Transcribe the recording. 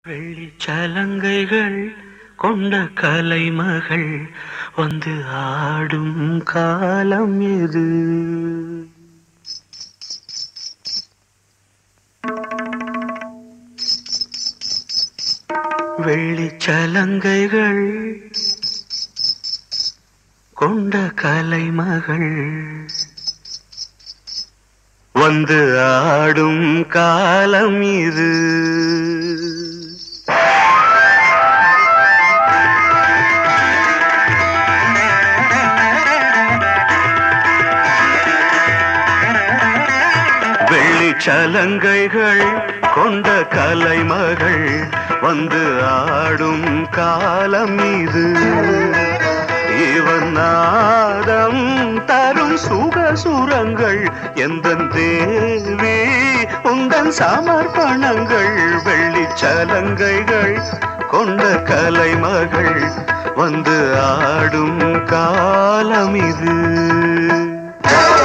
வெள்ளிச்சலங்கைகள் கொண்ட கலைமகள் வந்து ஆடும் காலம் எது வெள்ளிச்சலங்கைகள் கொண்ட கலைமகள் வந்து ஆடும் காலம் இது வெள்ளிச்சலங்கைகள் கொண்ட கலைமகள் வந்து ஆடும் காலம் இது இவன் நாதம் தரும் சுகசுரங்கள் எந்த தேவி உந்தன் சமர்ப்பணங்கள் வெள்ளிச்சலங்கைகள் கொண்ட கலைமகள் வந்து ஆடும் காலம் இது